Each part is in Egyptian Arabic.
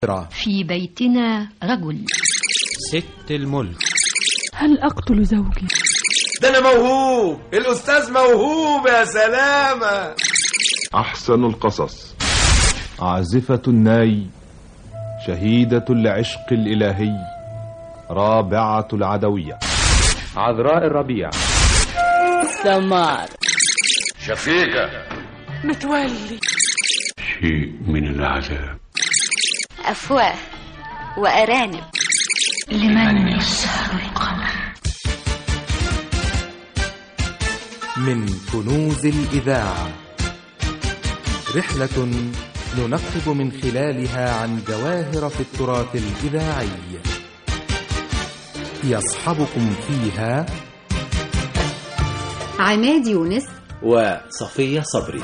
في بيتنا رجل ست الملك هل أقتل زوجي؟ ده أنا موهوب الأستاذ موهوب يا سلامة أحسن القصص عازفة الناي شهيدة العشق الإلهي رابعة العدوية عذراء الربيع سمار شفيقة متولي شيء من العذاب أفواه وأرانب لمن يسهر القمر من كنوز الإذاعة رحلة ننقب من خلالها عن جواهر في التراث الإذاعي يصحبكم فيها عماد يونس وصفية صبري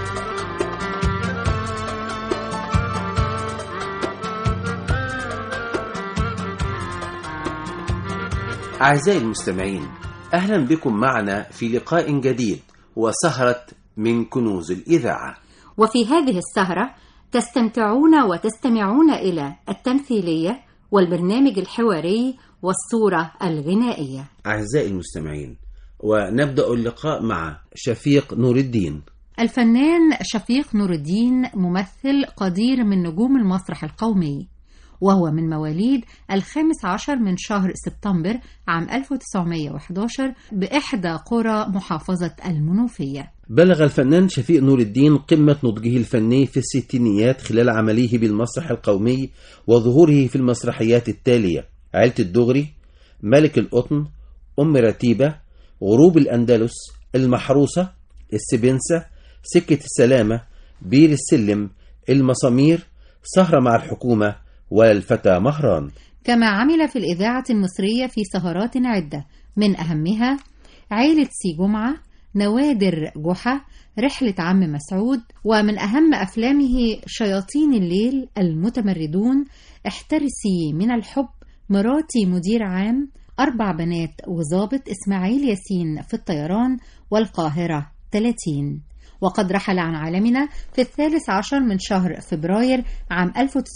أعزائي المستمعين أهلا بكم معنا في لقاء جديد وسهرة من كنوز الإذاعة وفي هذه السهرة تستمتعون وتستمعون إلى التمثيلية والبرنامج الحواري والصورة الغنائية أعزائي المستمعين ونبدأ اللقاء مع شفيق نور الدين الفنان شفيق نور الدين ممثل قدير من نجوم المسرح القومي وهو من مواليد الخامس عشر من شهر سبتمبر عام 1911 بإحدى قرى محافظة المنوفية بلغ الفنان شفيق نور الدين قمة نضجه الفني في الستينيات خلال عمله بالمسرح القومي وظهوره في المسرحيات التالية عيلة الدغري ملك القطن أم رتيبة غروب الأندلس المحروسة السبنسة سكة السلامة بير السلم المسامير سهرة مع الحكومة والفتى مهران كما عمل في الإذاعة المصرية في سهرات عدة من أهمها عيلة سي جمعة نوادر جحا رحلة عم مسعود ومن أهم أفلامه شياطين الليل المتمردون احترسي من الحب مراتي مدير عام أربع بنات وظابط إسماعيل ياسين في الطيران والقاهرة 30 وقد رحل عن عالمنا في الثالث عشر من شهر فبراير عام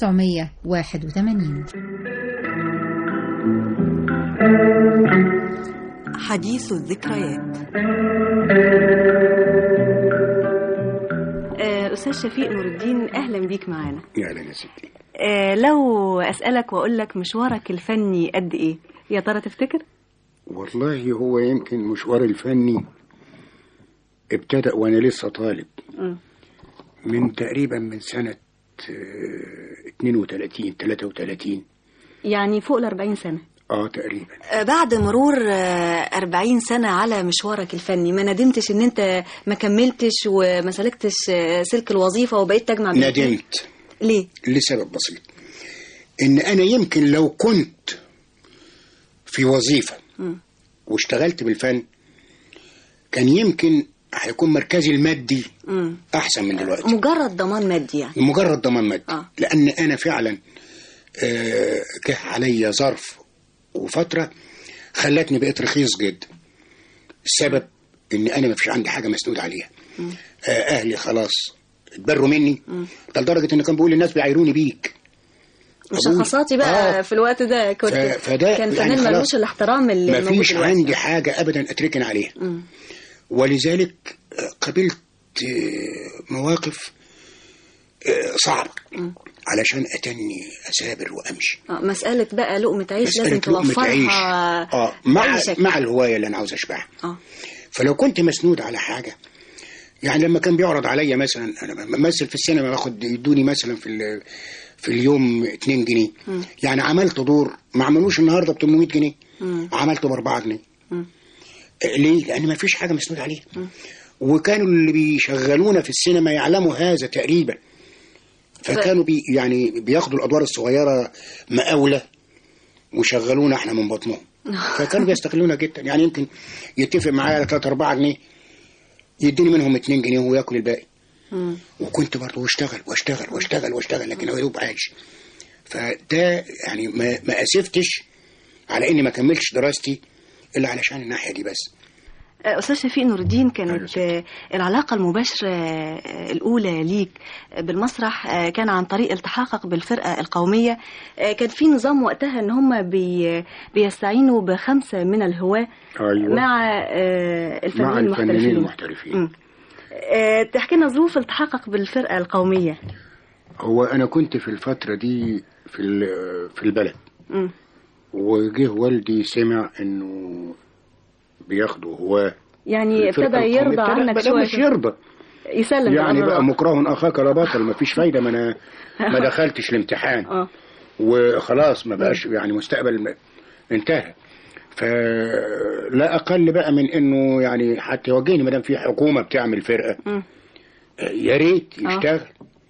1981 حديث الذكريات أستاذ شفيق نور الدين أهلا بيك معانا أهلا يا ستي أه لو أسألك وأقول لك مشوارك الفني قد إيه يا ترى تفتكر؟ والله هو يمكن مشوار الفني ابتدأ وأنا لسه طالب م. من تقريبا من سنة 32 33 يعني فوق ال 40 سنة اه تقريبا بعد مرور أربعين سنة على مشوارك الفني ما ندمتش ان انت ما كملتش وما سلكتش سلك الوظيفة وبقيت تجمع بين ندمت ليه؟ لسبب بسيط ان انا يمكن لو كنت في وظيفة م. واشتغلت بالفن كان يمكن هيكون مركزي المادي م. احسن من دلوقتي مجرد ضمان مادي يعني مجرد ضمان مادي آه. لان انا فعلا آه جه عليا ظرف وفترة خلتني بقيت رخيص جدا السبب ان انا ما فيش عندي حاجة مسنود عليها آه اهلي خلاص اتبروا مني ده لدرجة ان كان بيقول الناس بيعايروني بيك مشخصاتي بقى آه. في الوقت ده كنت فده كان فنان يعني ملوش الاحترام اللي ما فيش عندي حاجة ابدا اتركن عليها م. ولذلك قبلت مواقف صعبة م. علشان اتني اسابر وامشي آه مساله بقى لقمه عيش لازم توفرها اه مع مع الهوايه اللي انا عاوز اشبعها اه فلو كنت مسنود على حاجه يعني لما كان بيعرض عليا مثلا انا بمثل في السينما باخد يدوني مثلا في في اليوم 2 جنيه م. يعني عملت دور ما عملوش النهارده ب 800 جنيه م. عملته ب 4 جنيه م. ليه؟ لان ما فيش حاجه مسنود عليها وكانوا اللي بيشغلونا في السينما يعلموا هذا تقريبا فكانوا بي يعني بياخدوا الادوار الصغيره مقاوله وشغلونا احنا من بطنهم فكانوا بيستغلونا جدا يعني يمكن يتفق معايا على 3 4 جنيه يديني منهم 2 جنيه وهو ياكل الباقي وكنت برضه واشتغل واشتغل واشتغل واشتغل لكن هو يدوب عايش فده يعني ما, ما اسفتش على اني ما كملتش دراستي الا علشان الناحيه دي بس آه، أستاذ شفيق نور الدين كانت آه، العلاقة المباشرة آه، الأولى ليك بالمسرح آه، كان عن طريق التحاقك بالفرقة القومية آه، كان في نظام وقتها إن هم بي بيستعينوا بخمسة من الهواة أيوة. مع آه، الفنانين مع الفنانين المحترفين المحترفين مم. آه، تحكي لنا ظروف التحاقك بالفرقة القومية هو انا كنت في الفتره دي في ال- في البلد مم. وجه والدي سمع انه بياخدوا هواه يعني الفرقة ابتدى القومية. يرضى ابتدى- عنك بدأ شوية مش يرضى يسلم يعني بأمر بقى الله. مكره اخاك لا بطل ما فيش فايده ما انا ما دخلتش الامتحان اه وخلاص ما بقاش يعني مستقبل م- انتهى فلا اقل بقى من انه يعني حتى يوجهني ما دام في حكومه بتعمل فرقه مم. يا ريت آه. يشتغل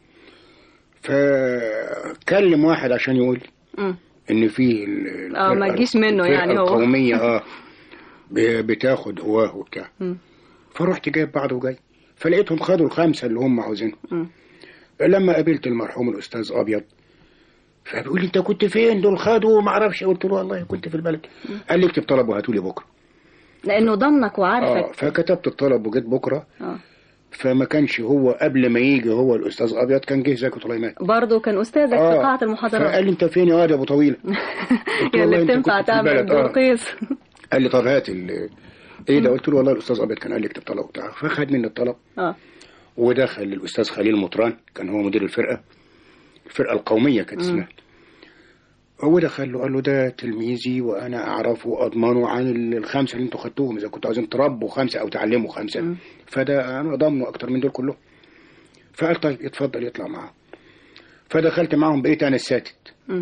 فكلم واحد عشان يقول مم. ان في ال- اه ما الفرقة- تجيش منه الفرقة يعني هو القوميه اه ب- بتاخد هواه وبتاع مم. فرحت جايب بعض وجاي فلقيتهم خدوا الخمسه اللي هم عاوزينهم مم. لما قابلت المرحوم الاستاذ ابيض فبيقول لي انت كنت فين دول خدوا ما اعرفش قلت له والله كنت في البلد قال لي اكتب طلب وهاتوا لي بكره لأنه ضمنك اه وعارفك فكتبت الطلب وجيت بكره اه فما كانش هو قبل ما يجي هو الاستاذ ابيض كان جه زكي طليمان برضه كان أستاذك في آه. قاعة المحاضرات فقال لي انت فين يا واد يا ابو طويله قلت له يا اللي والله أنت بتنفع كنت في تعمل البلد. آه. بلقيس قال لي طب هات ال- ايه ده قلت له والله الاستاذ ابيض كان قال لي اكتب طلب وبتاع فخد مني الطلب اه ودخل الاستاذ خليل مطران كان هو مدير الفرقه الفرقه القوميه كانت مم. اسمها هو دخل له قال له ده تلميذي وانا اعرفه واضمنه عن ال- الخمسه اللي انتوا خدتوهم اذا كنتوا عايزين تربوا خمسه او تعلموا خمسه فده انا ضامنه اكتر من دول كلهم فقال طيب اتفضل يطلع معاه فدخلت معاهم بقيت انا الساتت مم.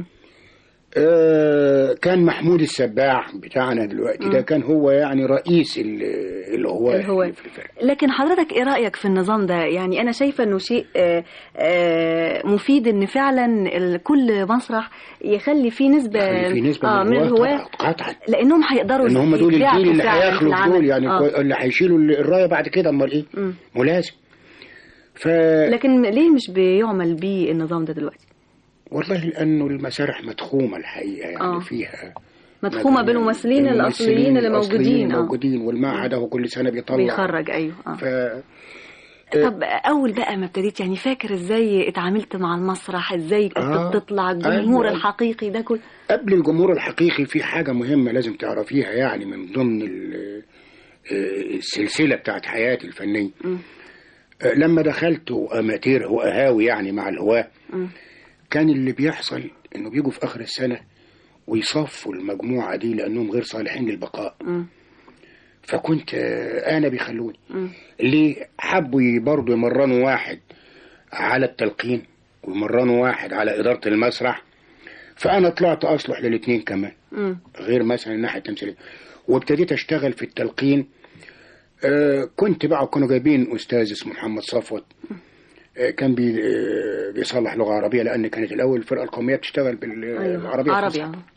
آه كان محمود السباع بتاعنا دلوقتي مم. ده كان هو يعني رئيس ال- اللي هو الهواة لكن حضرتك ايه رأيك في النظام ده يعني انا شايفة انه شيء آه، آه، مفيد ان فعلا ال- كل مسرح يخلي فيه نسبة يعني في نسبه آه، من الهواة قطعا لانهم هيقدروا ان هم دول يبدعوا الجيل اللي فعلاً في هيخلوا العمل. دول يعني آه. كوي- اللي هيشيلوا ال- الرايه بعد كده امال ايه مم. ملازم ف لكن ليه مش بيعمل بيه النظام ده دلوقتي والله لانه المسارح مدخومه الحقيقه يعني آه. فيها مدخومة بالممثلين الأصليين اللي موجودين آه. موجودين والمعهد اهو كل سنه بيطلع بيخرج أيوه آه. ف طب أول بقى ما ابتديت يعني فاكر إزاي اتعاملت مع المسرح إزاي كنت آه. بتطلع الجمهور أيوة. الحقيقي ده كله قبل الجمهور الحقيقي في حاجة مهمة لازم تعرفيها يعني من ضمن ال- آه، السلسلة بتاعت حياتي الفنية مم. آه، لما دخلت أماتير وأهاوي يعني مع الهواة مم. كان اللي بيحصل إنه بيجوا في آخر السنة ويصفوا المجموعة دي لأنهم غير صالحين للبقاء مم. فكنت آه، أنا بيخلوني مم. ليه حبوا برضه يمرنوا واحد على التلقين ويمرنوا واحد على إدارة المسرح فأنا طلعت أصلح للاتنين كمان مم. غير مثلا الناحيه التمثيليه وابتديت اشتغل في التلقين آه كنت بقى كانوا جايبين استاذ اسمه محمد صفوت آه كان بي آه بيصلح لغه عربيه لان كانت الاول الفرقه القوميه بتشتغل بالعربيه عربي الفصحى. آه.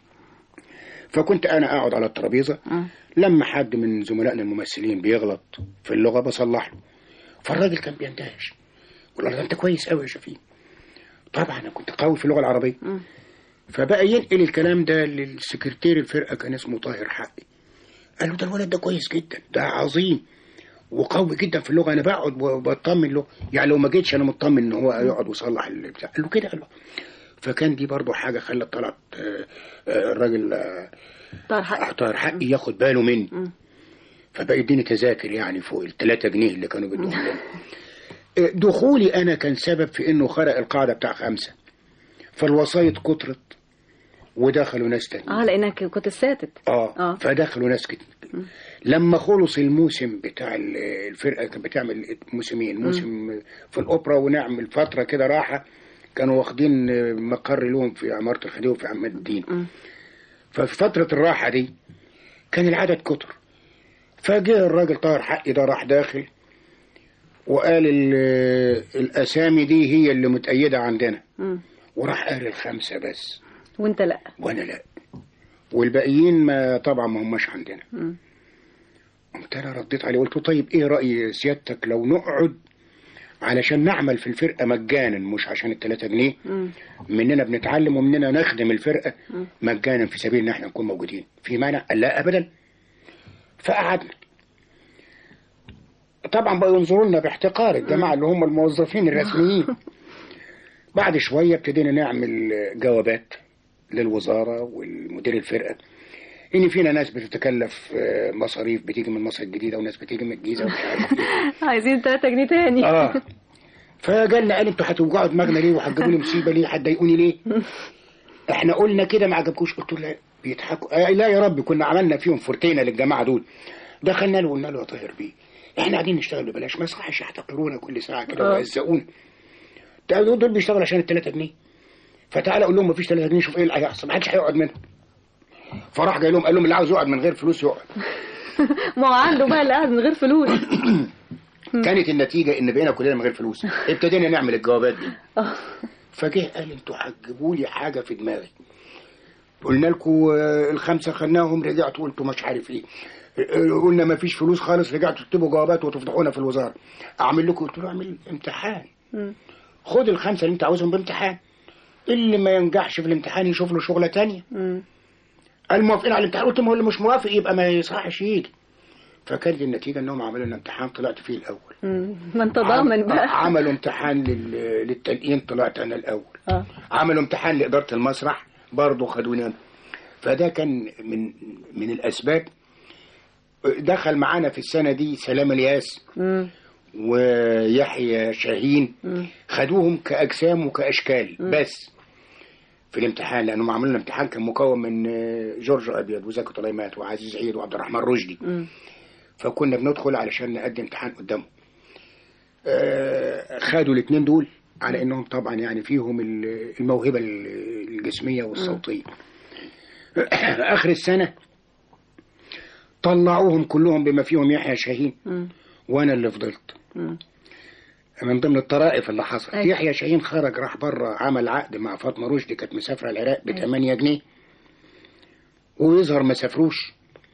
فكنت انا اقعد على الترابيزه مم. لما حد من زملائنا الممثلين بيغلط في اللغه بصلح له فالراجل كان بيندهش والله ده انت كويس قوي يا شفيق طبعا انا كنت قوي في اللغه العربيه مم. فبقى ينقل الكلام ده للسكرتير الفرقه كان اسمه طاهر حقي قال له ده الولد ده كويس جدا ده عظيم وقوي جدا في اللغه انا بقعد وبطمن له يعني لو ما جيتش انا مطمن ان هو يقعد ويصلح البتاع قال له كده قال له فكان دي برضو حاجه خلت طلعت آه، آه، الراجل آه، طاهر حقي طاهر حقي ياخد باله مني مم. فبقى يديني تذاكر يعني فوق الثلاثة جنيه اللي كانوا بيدوهم لنا. آه، دخولي انا كان سبب في انه خرق القاعده بتاع خمسه فالوسايط كترت ودخلوا ناس تانيين اه لانك كنت الساتت اه, آه. فدخلوا ناس كتير لما خلص الموسم بتاع ال- الفرقه كانت بتعمل موسمين موسم في الاوبرا ونعمل فتره كده راحه كانوا واخدين مقر لهم في عماره الخديوي في عماد الدين مم. ففي فتره الراحه دي كان العدد كتر فجاء الراجل طاهر حقي ده راح داخل وقال ال- الاسامي دي هي اللي متأيده عندنا مم. وراح قال الخمسه بس وانت لا وانا لا والباقيين ما طبعا ما هماش عندنا مم. قمت انا رديت عليه قلت له طيب ايه راي سيادتك لو نقعد علشان نعمل في الفرقه مجانا مش عشان الثلاثة جنيه مم. مننا بنتعلم ومننا نخدم الفرقه مم. مجانا في سبيل ان احنا نكون موجودين في مانع قال لا ابدا فقعدنا طبعا بقوا ينظروا لنا باحتقار الجماعه اللي هم الموظفين الرسميين بعد شويه ابتدينا نعمل جوابات للوزاره والمدير الفرقه ان فينا ناس بتتكلف آه، مصاريف بتيجي من مصر الجديده وناس بتيجي من الجيزه ومش عارف إيه. عايزين 3 جنيه تاني اه فجالنا قال انتوا هتوجعوا دماغنا ليه وهتجيبوا لي مصيبه ليه هتضايقوني ليه احنا قلنا كده ما عجبكوش قلت له لا بيضحكوا آه لا يا رب كنا عملنا فيهم فورتينا للجماعه دول دخلنا له وقلنا له يا طاهر بيه احنا قاعدين نشتغل ببلاش ما يصحش يحتقرونا كل ساعه كده آه. ويهزقونا ده دول دول بيشتغلوا عشان الثلاثة جنيه فتعالى قول لهم مفيش 3 جنيه شوف ايه اللي هيحصل ما حدش هيقعد منهم فراح جاي لهم قال لهم اللي عاوز يقعد من غير فلوس يقعد ما هو عنده بقى اللي قاعد من غير فلوس كانت النتيجه ان بقينا كلنا من غير فلوس ابتدينا نعمل الجوابات دي فجه قال انتوا هتجيبوا لي حاجه في دماغي قلنا لكم الخمسه خدناهم رجعتوا قلتوا مش عارف ايه آه، قلنا ما فيش فلوس خالص رجعتوا تكتبوا جوابات وتفضحونا في الوزاره اعمل لكم قلت له اعمل امتحان خد الخمسه اللي انت عاوزهم بامتحان اللي ما ينجحش في الامتحان يشوف له شغله تانية قال موافقين على الامتحان قلت ما هو اللي مش موافق يبقى ما يصحش يجي فكانت النتيجه انهم عملوا لنا امتحان طلعت فيه الاول ما انت ضامن عم- بقى عملوا امتحان لل- للتلقين طلعت انا الاول اه عملوا امتحان لاداره المسرح برضه خدوني انا فده كان من من الاسباب دخل معانا في السنه دي سلام الياس مم. ويحيى شاهين مم. خدوهم كاجسام وكاشكال مم. بس في الامتحان لانهم عملوا لنا امتحان كان مكون من آه، جورج ابيض وزكي طليمات وعزيز عيد وعبد الرحمن رشدي مم. فكنا بندخل علشان نقدم امتحان قدامهم آه، خدوا الاثنين دول على انهم طبعا يعني فيهم ال- الموهبه ال- الجسميه والصوتيه اخر السنه طلعوهم كلهم بما فيهم يحيى شاهين مم. وانا اللي فضلت مم. من ضمن الطرائف اللي حصلت أيوة. يحيى شاهين خرج راح بره عمل عقد مع فاطمه رشدي كانت مسافره العراق ب أيوة. 8 جنيه ويظهر ما سافروش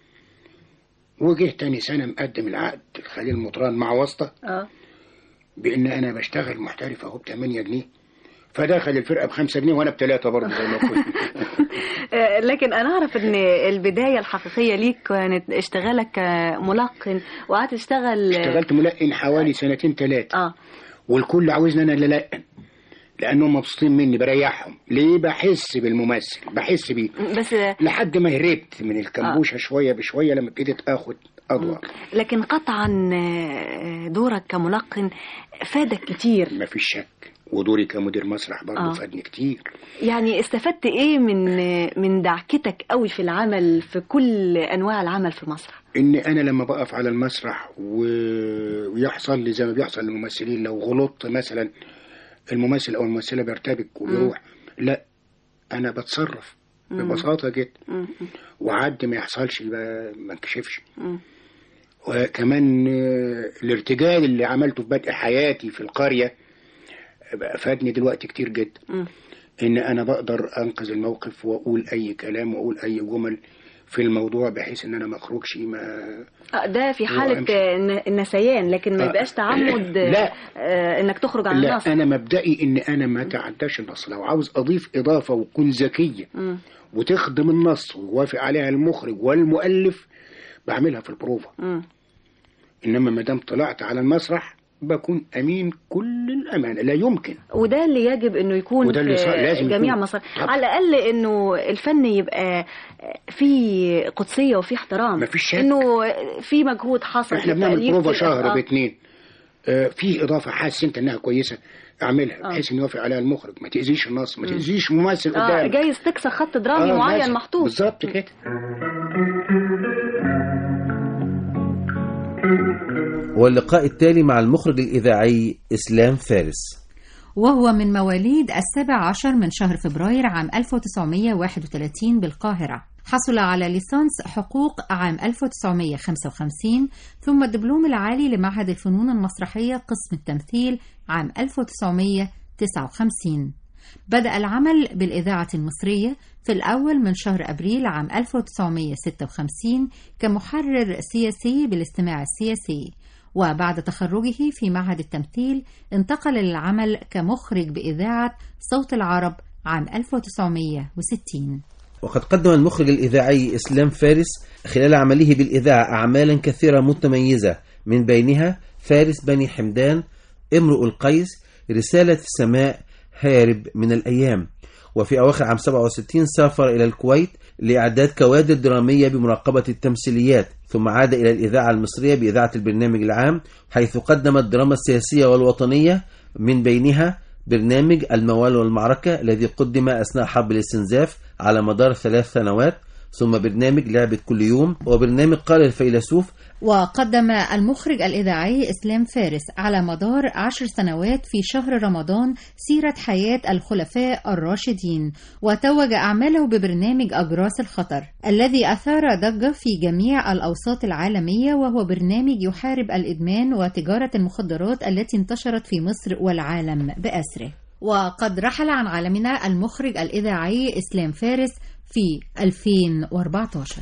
وجه تاني سنه مقدم العقد الخليل مطران مع واسطه اه بان انا بشتغل محترف اهو ب 8 جنيه فدخل الفرقه ب 5 جنيه وانا بثلاثه برضه زي ما كنت آه، لكن انا اعرف ان البدايه الحقيقيه ليك كانت اشتغالك كملقن وقعدت تشتغل اشتغلت ملقن حوالي سنتين ثلاثه اه والكل عاوزني انا اللي القن لانهم مبسوطين مني بريحهم ليه بحس بالممثل بحس بيه بس لحد ما هربت من الكمبوشه شويه بشويه لما ابتديت اخد ادوار لكن قطعا آه، دورك كملقن فادك كتير مفيش شك ودوري كمدير مسرح برضه آه. فادني كتير يعني استفدت ايه من من دعكتك قوي في العمل في كل انواع العمل في مسرح ان انا لما بقف على المسرح و... ويحصل لي زي ما بيحصل للممثلين لو غلطت مثلا الممثل او الممثله بيرتبك وبيروح لا انا بتصرف مم. ببساطه جدا مم. وعد ما يحصلش يبقى ما انكشفش مم. وكمان آه، الارتجال اللي عملته في بدء حياتي في القرية بقى فادني دلوقتي كتير جدا مم. ان انا بقدر انقذ الموقف واقول اي كلام واقول اي جمل في الموضوع بحيث ان انا ما اخرجش ما آه، ده في حالة وأمشي. آه، الن- النسيان لكن ما آه. يبقاش تعمد آه، لا. آه، انك تخرج عن لا النص انا مبدئي ان انا ما تعداش النص لو عاوز اضيف اضافة وتكون ذكية مم. وتخدم النص ويوافق عليها المخرج والمؤلف بعملها في البروفة مم. انما ما دام طلعت على المسرح بكون امين كل الامانه لا يمكن وده اللي يجب انه يكون وده اللي في صار- لازم جميع يكون. مصر طبعا. على الاقل انه الفن يبقى فيه قدسيه وفيه احترام مفيش شك. انه في مجهود حصل احنا في بنعمل التأليف بروفا في شهر الإخراج. باتنين آه، في اضافه حاسس انت انها كويسه اعملها آه. بحيث ان يوافق عليها المخرج ما تاذيش النص ما مم. تاذيش ممثل اه قدامك جايز تكسر خط درامي آه، معين لازم. محطوط بالظبط كده واللقاء التالي مع المخرج الإذاعي إسلام فارس وهو من مواليد السابع عشر من شهر فبراير عام 1931 بالقاهرة حصل على ليسانس حقوق عام 1955 ثم الدبلوم العالي لمعهد الفنون المسرحية قسم التمثيل عام 1959 بدأ العمل بالإذاعة المصرية في الأول من شهر أبريل عام 1956 كمحرر سياسي بالاستماع السياسي وبعد تخرجه في معهد التمثيل انتقل للعمل كمخرج بإذاعة صوت العرب عام 1960 وقد قدم المخرج الإذاعي إسلام فارس خلال عمله بالإذاعة أعمالا كثيرة متميزة من بينها فارس بني حمدان امرؤ القيس رسالة السماء هارب من الأيام وفي أواخر عام 67 سافر إلى الكويت لإعداد كوادر درامية بمراقبة التمثيليات ثم عاد إلى الإذاعة المصرية بإذاعة البرنامج العام حيث قدم الدراما السياسية والوطنية من بينها برنامج الموال والمعركة الذي قدم أثناء حرب الاستنزاف على مدار ثلاث سنوات ثم برنامج لعبة كل يوم وبرنامج قال الفيلسوف وقدم المخرج الإذاعي إسلام فارس على مدار عشر سنوات في شهر رمضان سيرة حياة الخلفاء الراشدين وتوج أعماله ببرنامج أجراس الخطر الذي أثار ضجة في جميع الأوساط العالمية وهو برنامج يحارب الإدمان وتجارة المخدرات التي انتشرت في مصر والعالم بأسره وقد رحل عن عالمنا المخرج الإذاعي إسلام فارس في 2014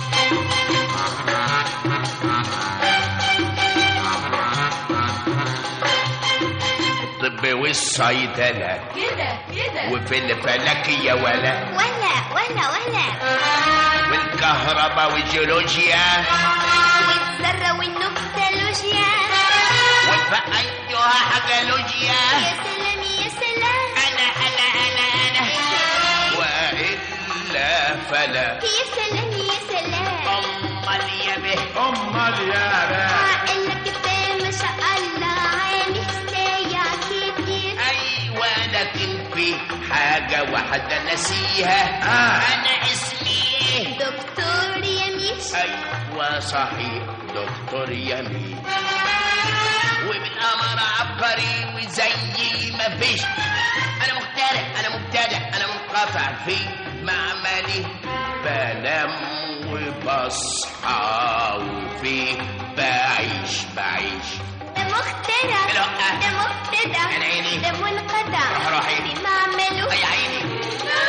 الطب والصيدلة كده كده وفي الفلكية ولا ولا ولا ولا والكهرباء والجيولوجيا والذرة والنكتولوجيا والبقى أيها حاجولوجيا يا سلام يا سلام أنا أنا أنا أنا وإلا فلا يا سلام يا سلام أمال يا به أمال يا به عقلك كفاية ما شاء الله عامل سايع كتير أيوة لكن في حاجة واحدة نسيها آه. أنا اسمي إيه؟ دكتور يميش أيوة صحيح دكتور يمين وبالأمر عبقري وزي ما فيش أنا مخترع أنا مبتدع أنا منقطع في معملي بنام وبصحى وفي بعيش بعيش ده مخترع لا. ده مبتدع يا عيني. ده منقطع روح روحي. في معمله يا عيني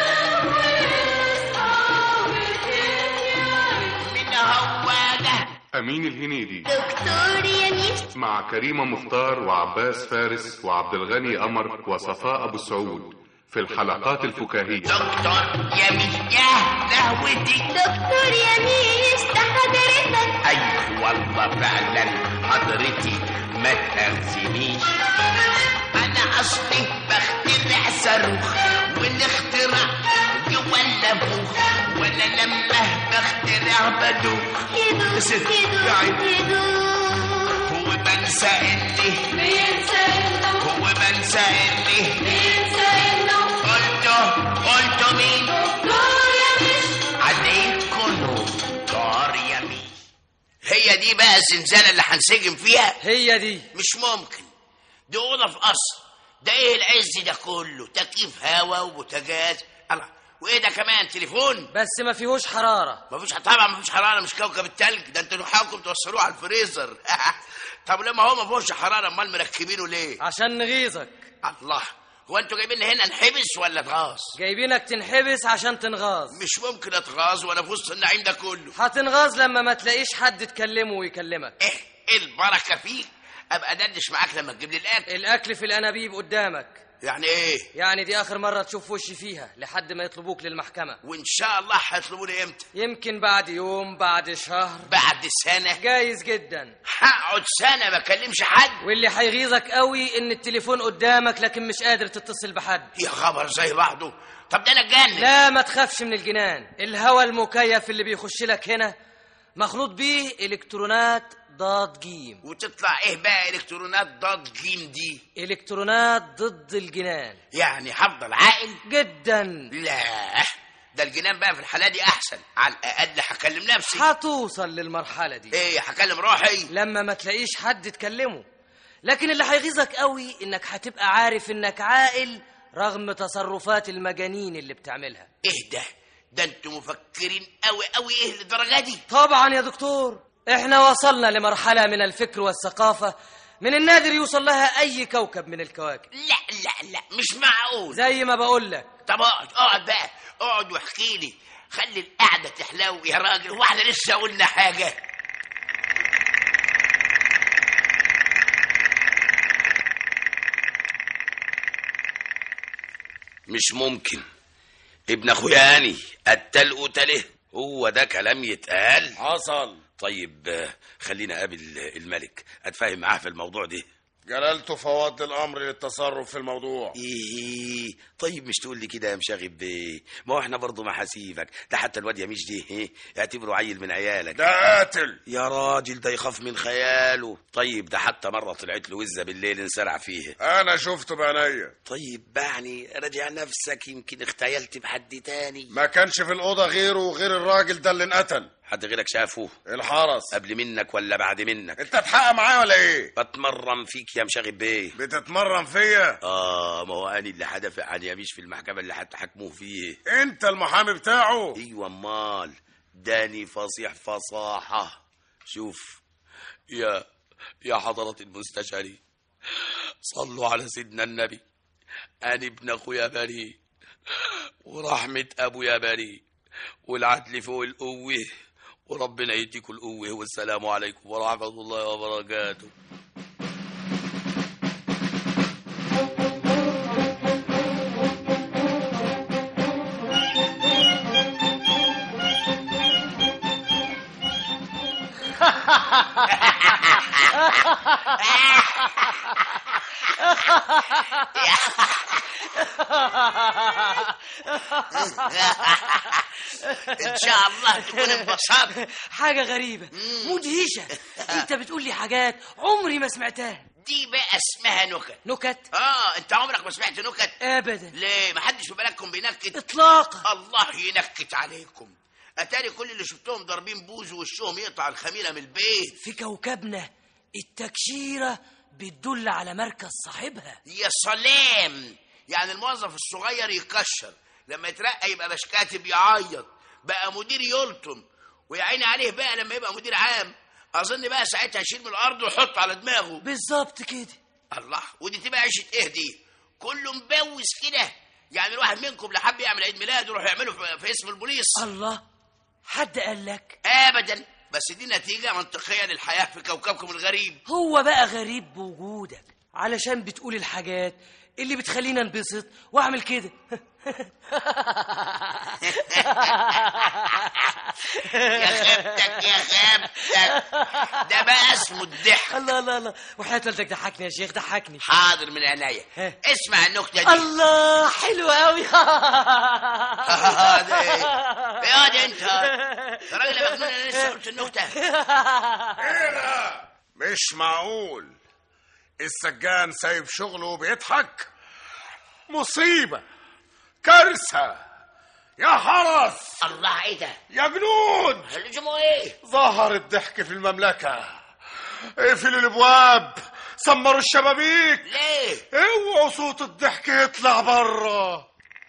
من هو ده أمين الهنيدي دكتور يميش مع كريمة مختار وعباس فارس وعبد الغني قمر وصفاء أبو سعود في الحلقات الفكاهية دكتور يمين يا لهوتي دكتور يميش ده حضرتك أي والله فعلا حضرتي ما تأخذنيش أنا أصلي بخترع صاروخ والاختراع جوا النافوخ وأنا لما بخترع بدوخ يدوخ ست، يدوخ يا عيني. يدوخ هو بنسى إني بينسى انه هو بنسى إني بينسى انه قلته قلته مين دكتور يميش عليكم دار يمين هي دي بقى الزنزانة اللي هنسجن فيها هي دي مش ممكن دي أوضة في قصر ده ايه العز ده كله تكييف هوا وبوتاجاز الله وايه ده كمان تليفون بس ما فيهوش حرارة مفيش طبعا مفيش حرارة مش كوكب التلج ده انتوا لحقكم توصلوه على الفريزر طب لما هو ما فيهوش حرارة امال مركبينه ليه عشان نغيظك الله هو انتوا جايبين هنا نحبس ولا اتغاظ جايبينك تنحبس عشان تنغاظ مش ممكن اتغاظ وانا في وسط النعيم ده كله هتنغاظ لما ما تلاقيش حد تكلمه ويكلمك ايه ايه البركة فيك ابقى دردش معاك لما تجيب لي الاكل الاكل في الانابيب قدامك يعني ايه يعني دي اخر مرة تشوف وشي فيها لحد ما يطلبوك للمحكمة وان شاء الله هيطلبوني امتى يمكن بعد يوم بعد شهر بعد سنة جايز جدا هقعد سنة ما اكلمش حد واللي هيغيظك قوي ان التليفون قدامك لكن مش قادر تتصل بحد يا خبر زي بعضه طب ده انا اتجنن لا ما تخافش من الجنان الهواء المكيف اللي بيخش لك هنا مخلوط بيه الكترونات ضاد جيم وتطلع ايه بقى الكترونات ضاد جيم دي الكترونات ضد الجنان يعني هفضل عاقل جدا لا ده الجنان بقى في الحالة دي احسن على الاقل هكلم نفسي هتوصل للمرحلة دي ايه هكلم روحي لما ما تلاقيش حد تكلمه لكن اللي هيغيظك قوي انك هتبقى عارف انك عاقل رغم تصرفات المجانين اللي بتعملها ايه ده ده انتوا مفكرين قوي قوي ايه للدرجة دي طبعا يا دكتور احنا وصلنا لمرحلة من الفكر والثقافة من النادر يوصل لها اي كوكب من الكواكب لا لا لا مش معقول زي ما بقول لك طب اقعد اقعد بقى اقعد واحكي لي خلي القعدة تحلو يا راجل هو احنا لسه قلنا حاجة مش ممكن ابن اخويا هاني قتل قتله هو ده كلام يتقال حصل طيب آه، خلينا اقابل الملك اتفاهم معاه في الموضوع ده جلالته فوض الامر للتصرف في الموضوع ايه طيب مش تقول لي كده يا مشاغب بيه ما هو احنا برضه محاسيبك ده حتى الواد يا مش ده ايه اعتبره عيل من عيالك ده قاتل يا راجل ده يخاف من خياله طيب ده حتى مرة طلعت له وزة بالليل انسرع فيها انا شفته بعينيا طيب يعني راجع نفسك يمكن اختيلت بحد تاني ما كانش في الاوضه غيره وغير الراجل ده اللي انقتل حد غيرك شافه الحرس قبل منك ولا بعد منك انت تحقق معايا ولا ايه بتمرن فيك يا مشاغب بيه بتتمرن فيا اه ما هو انا اللي هدافع عن يميش في المحكمة اللي هتحاكموه فيه انت المحامي بتاعه ايوه امال داني فصيح فصاحة شوف يا يا حضرة المستشارين صلوا على سيدنا النبي أنا ابن أخويا بريء ورحمة أبويا بريء والعدل فوق القوة وربنا يديكم القوة والسلام عليكم ورحمة الله وبركاته ان شاء الله تكون انبسطت حاجة غريبة مدهشة انت بتقول لي حاجات عمري ما سمعتها دي بقى اسمها نكت نكت اه انت عمرك ما سمعت نكت ابدا ليه ما حدش في بالكم بينكت اطلاقا الله ينكت عليكم اتاري كل اللي شفتهم ضاربين بوز وشهم يقطع الخميره من البيت في كوكبنا التكشيرة بتدل على مركز صاحبها يا سلام يعني الموظف الصغير يكشر لما يترقى يبقى باش كاتب يعيط بقى مدير يلطم ويا عيني عليه بقى لما يبقى مدير عام اظن بقى ساعتها يشيل من الارض ويحطه على دماغه بالظبط كده الله ودي تبقى عيشه ايه دي كله مبوس كده يعني الواحد منكم لا حب يعمل عيد ميلاد يروح يعمله في- في اسم البوليس الله حد قال لك ابدا بس دي نتيجه منطقيه للحياه في كوكبكم الغريب هو بقى غريب بوجودك علشان بتقول الحاجات اللي بتخلينا ننبسط واعمل كده يا خيبتك يا خيبتك ده بقى اسمه الضحك الله الله الله وحياة والدك ضحكني يا شيخ ضحكني حاضر من عينيا اسمع النكته دي الله حلو قوي ده ايه يا دي انت يا راجل يا مجنون انا لسه قلت النكته ايه ده مش معقول السجان سايب شغله وبيضحك مصيبة كارثة يا حرس الله ايه ده يا جنود هلجموا ايه ظهر الضحك في المملكة اقفلوا الابواب سمروا الشبابيك ليه اوعوا صوت الضحك يطلع بره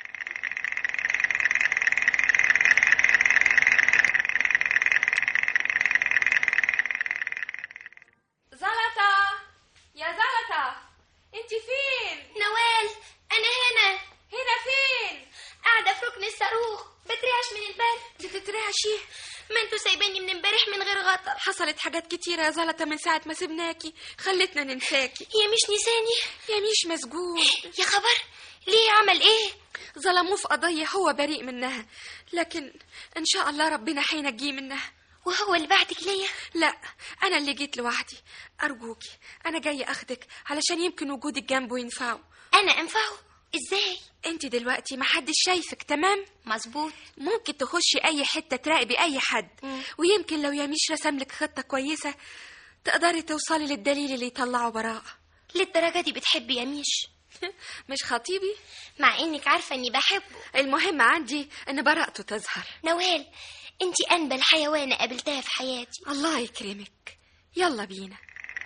زلطة يا زلطة انت فين نوال انا هنا هنا فين قاعده في ركن الصاروخ بترعش من البرد بتترعشي ما انتوا سايبيني من امبارح من غير غطا حصلت حاجات كتيرة يا زلطة من ساعة ما سبناكي خلتنا ننساكي يا مش نساني يا ميش مسجون يا خبر ليه عمل ايه ظلموه في قضية هو بريء منها لكن ان شاء الله ربنا حينجيه منها وهو اللي بعتك ليا لا انا اللي جيت لوحدي ارجوكي انا جاي اخدك علشان يمكن وجودك جنبه ينفعه انا انفعه ازاي انت دلوقتي محدش شايفك تمام مظبوط ممكن تخشي اي حته تراقبي اي حد ويمكن لو يميش رسم لك خطه كويسه تقدري توصلي للدليل اللي يطلعه براءه للدرجه دي بتحبي يا ميش مش خطيبي مع انك عارفه اني بحبه المهم عندي ان براءته تظهر نوال انتي انبل حيوانه قابلتها في حياتي الله يكرمك يلا بينا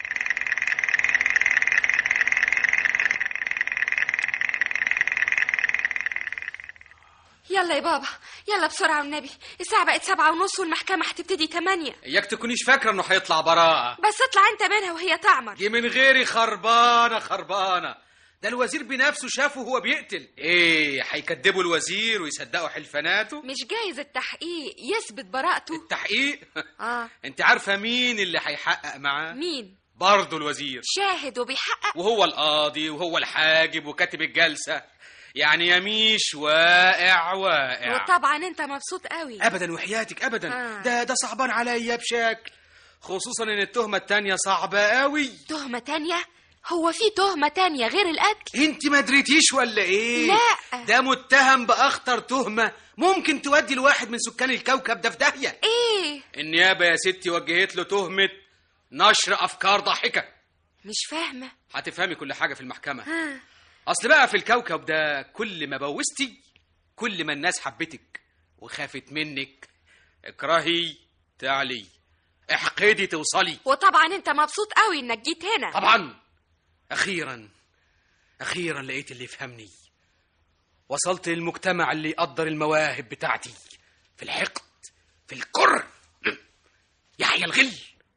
يلا يا بابا يلا بسرعة والنبي الساعة بقت سبعة ونص والمحكمة هتبتدي تمانية اياك تكونيش فاكره انه هيطلع براءه بس اطلع انت منها وهي تعمر دي من غيري خربانه خربانه ده الوزير بنفسه شافه وهو بيقتل ايه هيكدبوا الوزير ويصدقوا حلفاناته مش جايز التحقيق يثبت براءته التحقيق اه انت عارفه مين اللي هيحقق معاه مين برضه الوزير شاهد وبيحقق وهو القاضي وهو الحاجب وكاتب الجلسه يعني يميش واقع واقع وطبعا انت مبسوط قوي ابدا وحياتك ابدا آه. ده ده صعبان عليا بشكل خصوصا ان التهمه التانية صعبه قوي تهمة تانية هو في تهمة تانية غير القتل انت ما دريتيش ولا ايه لا. ده متهم باخطر تهمه ممكن تودي الواحد من سكان الكوكب ده في داهيه ايه النيابه يا ستي وجهت له تهمه نشر افكار ضاحكه مش فاهمة هتفهمي كل حاجه في المحكمه ها. اصل بقى في الكوكب ده كل ما بوستي كل ما الناس حبتك وخافت منك اكرهي تعلي احقدي توصلي وطبعا انت مبسوط قوي انك جيت هنا طبعا اخيرا اخيرا لقيت اللي يفهمني وصلت للمجتمع اللي يقدر المواهب بتاعتي في الحقد في الكره يحيى الغل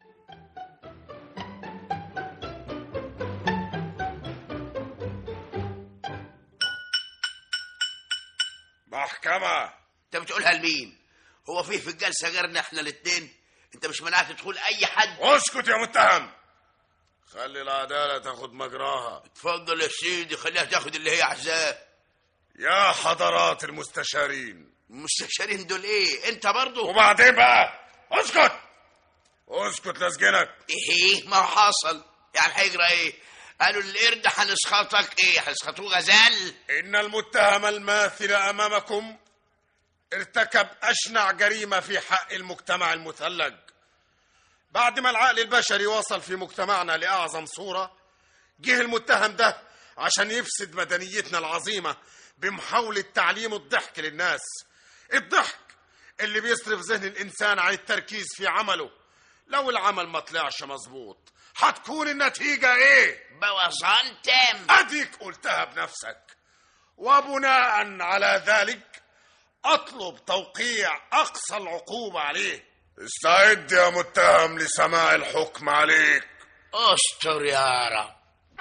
محكمة انت بتقولها لمين هو فيه في الجلسه غيرنا احنا الاتنين انت مش منعت دخول اي حد اسكت يا متهم خلي العدالة تاخد مجراها اتفضل يا سيدي خليها تاخد اللي هي عايزاه يا حضرات المستشارين المستشارين دول ايه انت برضو وبعدين بقى اسكت اسكت لسجنك ايه ما هو حصل يعني هيجرى ايه قالوا القرد هنسخطك ايه هنسخطوه غزال إن المتهم الماثل أمامكم ارتكب أشنع جريمة في حق المجتمع المثلج بعد ما العقل البشري وصل في مجتمعنا لأعظم صورة جه المتهم ده عشان يفسد مدنيتنا العظيمة بمحاولة تعليم الضحك للناس الضحك اللي بيصرف ذهن الإنسان عن التركيز في عمله لو العمل ما طلعش مظبوط هتكون النتيجة ايه؟ بوظان تام اديك قلتها بنفسك وبناء على ذلك اطلب توقيع اقصى العقوبة عليه استعد يا متهم لسماع الحكم عليك استر يا رب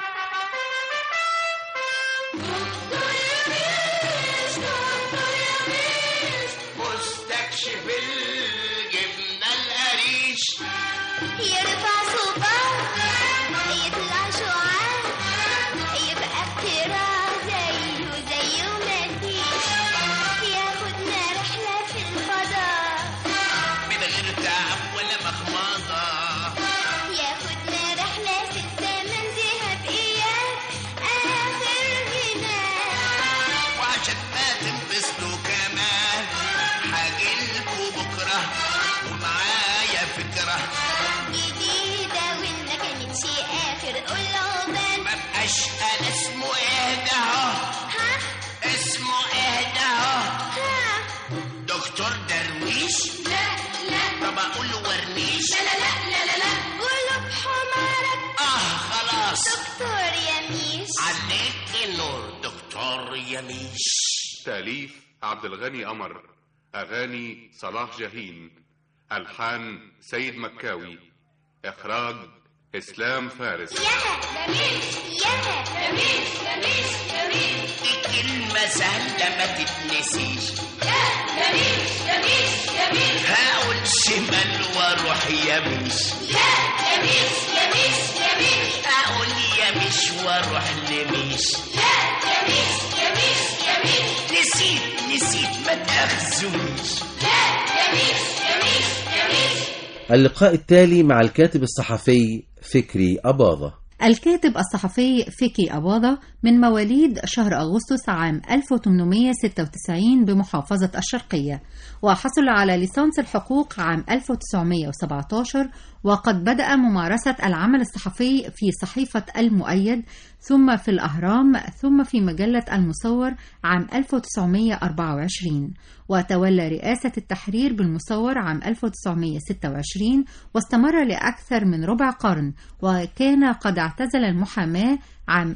مستكشف الجبنة القريش يرفع صباع يطلع شعاع يبقى افتراء زيه زيه مفيش ياخدنا رحلة في الفضاء من غير تعب ولا مخمضة ياخدنا رحلة في الزمن ذهب إياه آخر جنان وعشان ما تنبسطوا كمان هجيلكوا بكرة ومعايا فكرة جديدة وإن ما كانتش آخر قلوبان مبقاش أنا اسمه إيه ده أهو ها اسمه إيه ده أهو ها دكتور درويش لا لا طب أقول له ورنيش لا لا لا لا لا لا قولوا بحمارك آه خلاص دكتور يميش عليك النور دكتور يميش تأليف عبد الغني قمر أغاني صلاح جاهين ألحان سيد مكاوي إخراج إسلام فارس ياها يميش ياها يميش يميش يميش دي كلمة سهلة ما تتنسيش يا يميش يميش يميش هقول شمال واروح يميش يا يميش يميش يميش اقول يميش واروح لميش يا يميش يميش يميش نسيت نسيت ما تاخذونيش يا يميش يميش يميش اللقاء التالي مع الكاتب الصحفي فكري أباظة الكاتب الصحفي فيكي أباضة من مواليد شهر أغسطس عام 1896 بمحافظة الشرقية وحصل على ليسانس الحقوق عام 1917 وقد بدأ ممارسة العمل الصحفي في صحيفة المؤيد ثم في الأهرام ثم في مجلة المصور عام 1924 وتولى رئاسة التحرير بالمصور عام 1926 واستمر لأكثر من ربع قرن وكان قد اعتزل المحاماة عام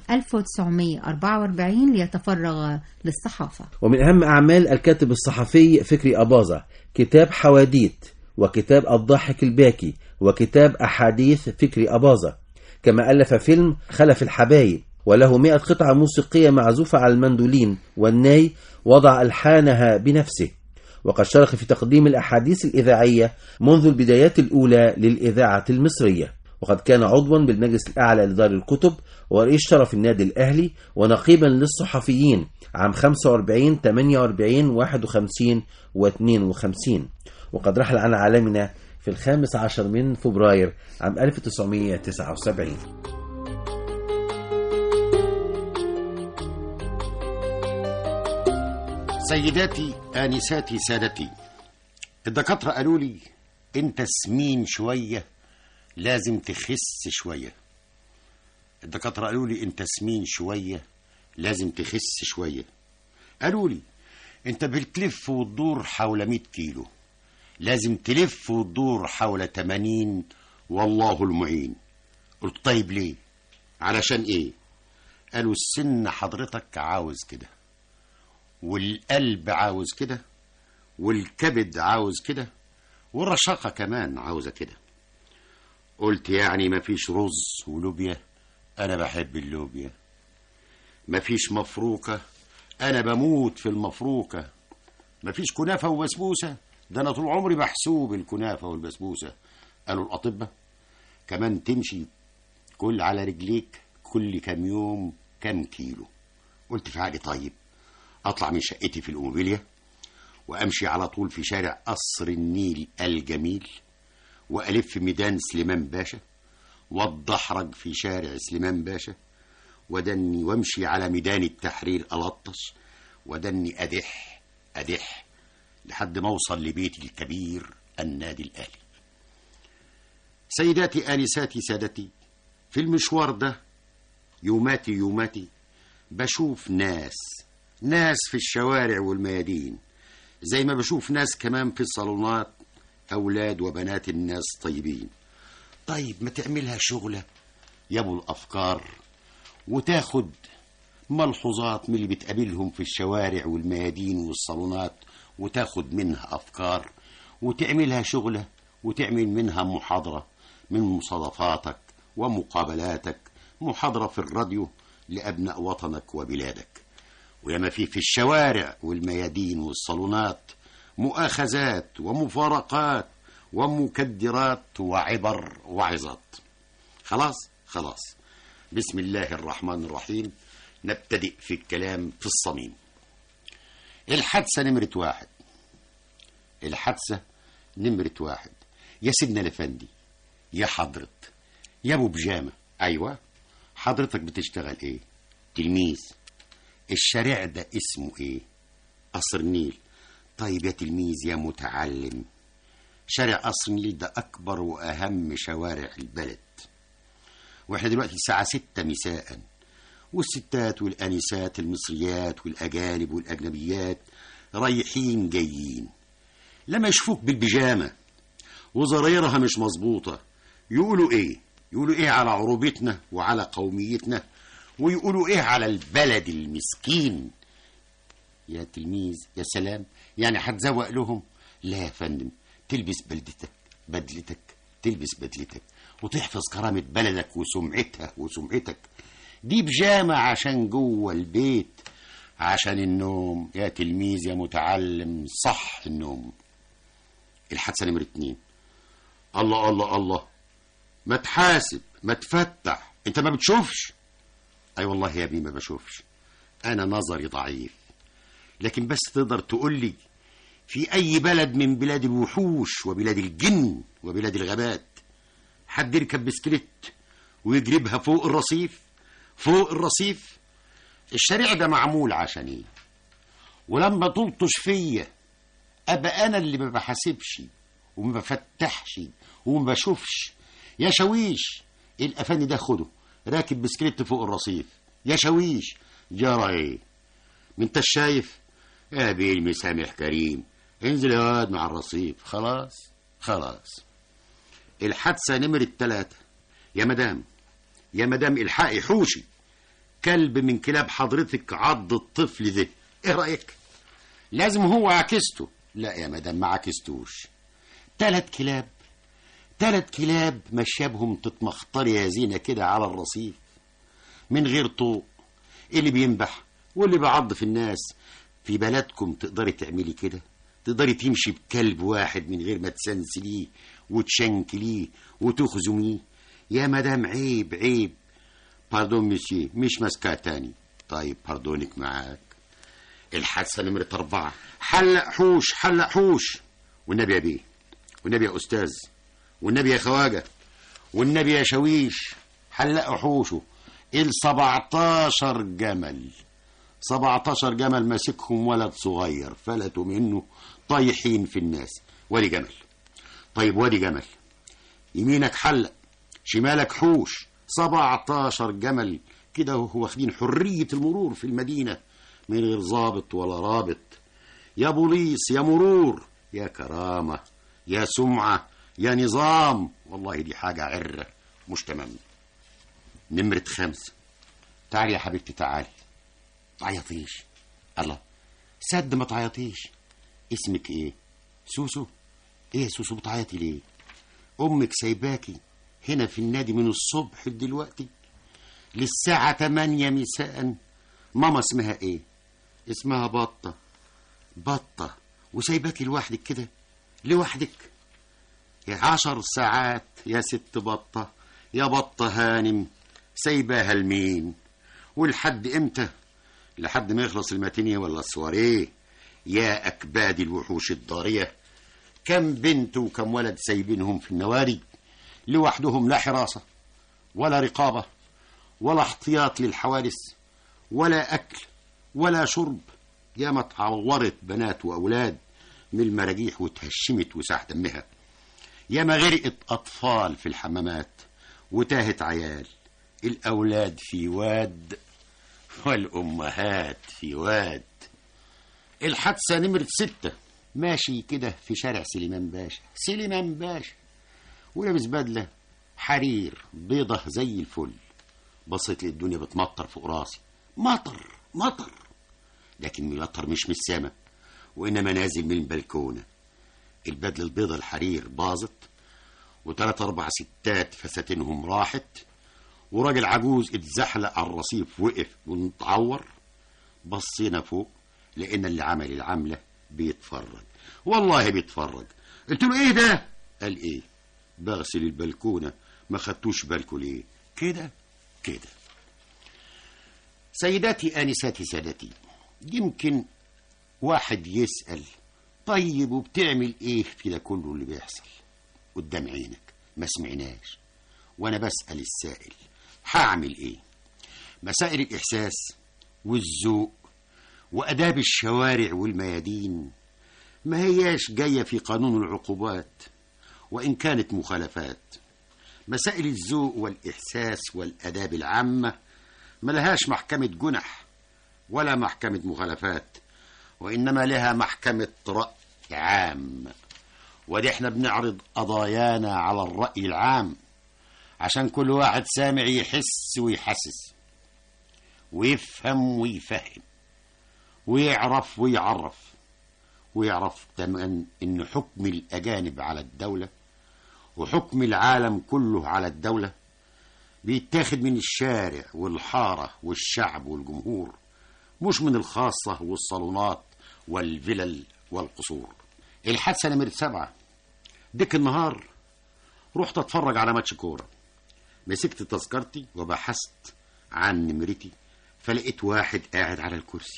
1944 ليتفرغ للصحافة ومن أهم أعمال الكاتب الصحفي فكري أباظة كتاب حواديت وكتاب الضاحك الباكي وكتاب أحاديث فكري أباظة كما ألف فيلم خلف الحبايب وله مئة قطعة موسيقية معزوفة على المندولين والناي وضع ألحانها بنفسه وقد شارك في تقديم الأحاديث الإذاعية منذ البدايات الأولى للإذاعة المصرية وقد كان عضوا بالمجلس الأعلى لدار الكتب ورئيس شرف النادي الأهلي ونقيبا للصحفيين عام 45 48 51 و52 وقد رحل عن عالمنا في الخامس عشر من فبراير عام 1979 سيداتي آنساتي سادتي الدكاترة قالوا لي انت سمين شوية لازم تخس شوية الدكاترة قالوا لي انت سمين شوية لازم تخس شوية قالوا لي انت بتلف وتدور حول 100 كيلو لازم تلف وتدور حول 80 والله المعين قلت طيب ليه علشان ايه قالوا السن حضرتك عاوز كده والقلب عاوز كده والكبد عاوز كده والرشاقة كمان عاوزة كده قلت يعني مفيش رز ولوبيا أنا بحب اللوبيا مفيش مفروكة أنا بموت في المفروكة مفيش كنافة وبسبوسة ده أنا طول عمري محسوب الكنافة والبسبوسة قالوا الأطباء كمان تمشي كل على رجليك كل كام يوم كام كيلو قلت في عقلي طيب أطلع من شقتي في الأوموبيليا وأمشي على طول في شارع قصر النيل الجميل وألف ميدان سليمان باشا واتدحرج في شارع سليمان باشا ودني وامشي على ميدان التحرير ألطش ودني أدح أدح لحد ما أوصل لبيتي الكبير النادي الأهلي سيداتي آنساتي سادتي في المشوار ده يوماتي يوماتي بشوف ناس ناس في الشوارع والميادين زي ما بشوف ناس كمان في الصالونات أولاد وبنات الناس طيبين طيب ما تعملها شغلة يا ابو الأفكار وتاخد ملحوظات من اللي بتقابلهم في الشوارع والميادين والصالونات وتاخد منها أفكار وتعملها شغلة وتعمل منها محاضرة من مصادفاتك ومقابلاتك محاضرة في الراديو لأبناء وطنك وبلادك وياما في في الشوارع والميادين والصالونات مؤاخذات ومفارقات ومكدرات وعبر وعظات خلاص خلاص بسم الله الرحمن الرحيم نبتدئ في الكلام في الصميم الحادثة نمرة واحد الحادثة نمرة واحد يا سيدنا الأفندي يا حضرة يا أبو بجامة أيوة حضرتك بتشتغل إيه تلميذ الشارع ده اسمه إيه قصر النيل طيب يا تلميذ يا متعلم شارع قصر النيل ده أكبر وأهم شوارع البلد وإحنا دلوقتي الساعة ستة مساء والستات والأنسات المصريات والأجانب والأجنبيات رايحين جايين لما يشوفوك بالبيجامة وزرايرها مش مظبوطة يقولوا إيه يقولوا إيه على عروبتنا وعلى قوميتنا ويقولوا إيه على البلد المسكين يا تلميذ يا سلام يعني هتزوق لهم لا يا فندم تلبس بلدتك بدلتك تلبس بدلتك وتحفظ كرامة بلدك وسمعتها وسمعتك دي بجامة عشان جوه البيت عشان النوم يا تلميذ يا متعلم صح النوم الحادثة نمرة اتنين الله الله الله ما تحاسب ما تفتح انت ما بتشوفش اي والله يا ابني ما بشوفش انا نظري ضعيف لكن بس تقدر تقول لي في اي بلد من بلاد الوحوش وبلاد الجن وبلاد الغابات حد يركب بسكليت ويجربها فوق الرصيف فوق الرصيف الشارع ده معمول عشان ايه ولما تلطش فيا ابقى انا اللي ما بحاسبش وما بفتحش وما بشوفش يا شويش الافاني ده خده راكب بسكليت فوق الرصيف يا شويش جرى ايه ما انت شايف يا بيه المسامح كريم انزل يا واد مع الرصيف خلاص خلاص الحادثة نمرة ثلاثة يا مدام يا مدام الحقي حوشي كلب من كلاب حضرتك عض الطفل ده ايه رأيك لازم هو عكسته لا يا مدام ما عكستوش تلات كلاب تلات كلاب مشابهم تتمخطر يا زينة كده على الرصيف من غير طوق اللي بينبح واللي بيعض في الناس في بلدكم تقدري تعملي كده تقدري تمشي بكلب واحد من غير ما تسنسليه وتشنكليه وتخزميه يا مدام عيب عيب باردون ميسي مش ماسكاه تاني طيب باردونك معاك الحادثة نمرة أربعة حلق حوش حلق حوش والنبي يا بيه والنبي يا أستاذ والنبي يا خواجة والنبي يا شويش حلقوا حوشه ال 17 جمل 17 جمل ماسكهم ولد صغير فلتوا منه طايحين في الناس وادي جمل طيب وادي جمل يمينك حلق شمالك حوش 17 جمل كده هو واخدين حرية المرور في المدينة من غير ضابط ولا رابط يا بوليس يا مرور يا كرامة يا سمعة يا نظام والله دي حاجة عرة مش تمام نمرة خمسة تعالي يا حبيبتي تعالي تعيطيش الله سد ما تعيطيش اسمك ايه سوسو ايه يا سوسو بتعيطي ليه امك سايباكي هنا في النادي من الصبح دلوقتي للساعة 8 مساء ماما اسمها ايه اسمها بطة بطة وسايباكي لوحدك كده لوحدك يا عشر ساعات يا ست بطة يا بطة هانم سايباها لمين ولحد امتى لحد ما يخلص الماتينيا ولا السواريه يا أكباد الوحوش الضارية كم بنت وكم ولد سايبينهم في النواري لوحدهم لا حراسة ولا رقابة ولا احتياط للحوادث ولا أكل ولا شرب يا ما اتعورت بنات وأولاد من المراجيح وتهشمت وساح دمها يا ما غرقت أطفال في الحمامات وتاهت عيال الأولاد في واد والأمهات في واد الحادثة نمرة ستة ماشي كده في شارع سليمان باشا سليمان باشا ولابس بدلة حرير بيضة زي الفل بصيت للدنيا بتمطر فوق راسي مطر مطر لكن المطر مش من السما وإنما نازل من البلكونة البدلة البيضة الحرير باظت وثلاث أربع ستات فساتينهم راحت وراجل عجوز اتزحلق على الرصيف وقف ونتعور بصينا فوق لقينا اللي عمل العملة بيتفرج والله بيتفرج قلت له ايه ده قال ايه بغسل البلكونة ما خدتوش بالكوا ليه كده كده سيداتي آنساتي سادتي يمكن واحد يسأل طيب وبتعمل ايه في ده كله اللي بيحصل قدام عينك ما سمعناش وانا بسأل السائل هعمل ايه مسائل الاحساس والذوق واداب الشوارع والميادين ما هياش جايه في قانون العقوبات وان كانت مخالفات مسائل الذوق والاحساس والاداب العامه ملهاش محكمه جنح ولا محكمه مخالفات وانما لها محكمه راي عام ودي احنا بنعرض قضايانا على الراي العام عشان كل واحد سامع يحس ويحسس ويفهم ويفهم ويعرف ويعرف ويعرف كمان ان حكم الاجانب على الدوله وحكم العالم كله على الدوله بيتاخد من الشارع والحاره والشعب والجمهور مش من الخاصه والصالونات والفلل والقصور الحادثه نمرة سبعة ديك النهار رحت اتفرج على ماتش كوره مسكت تذكرتي وبحثت عن نمرتي فلقيت واحد قاعد على الكرسي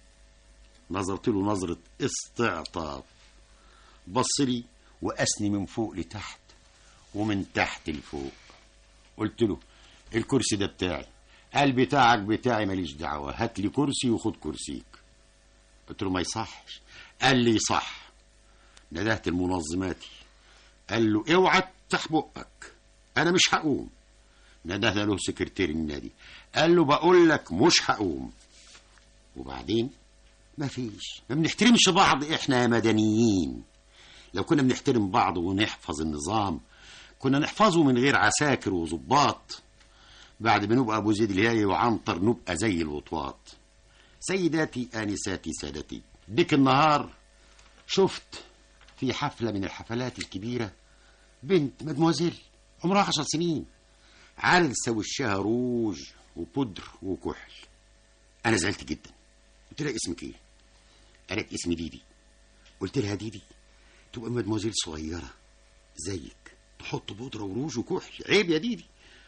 نظرت له نظرة استعطاف بص لي وقاسني من فوق لتحت ومن تحت لفوق قلت له الكرسي ده بتاعي قال بتاعك بتاعي ماليش دعوة هات لي كرسي وخد كرسيك قلت له ما يصحش قال لي صح ندهت المنظماتي قال له اوعى تفتح بقك انا مش هقوم ندهنا له سكرتير النادي قال له بقول لك مش هقوم وبعدين ما فيش ما بنحترمش بعض احنا يا مدنيين لو كنا بنحترم بعض ونحفظ النظام كنا نحفظه من غير عساكر وظباط بعد ما نبقى ابو زيد الهاي وعنتر نبقى زي الوطواط سيداتي انساتي سادتي ديك النهار شفت في حفله من الحفلات الكبيره بنت مدموزيل عمرها عشر سنين عالسه وشها روج وبودر وكحل انا زعلت جدا قلت لها اسمك ايه قالت اسمي ديدي قلت لها ديدي تبقى مدموزيل صغيره زيك تحط بودره وروج وكحل عيب يا ديدي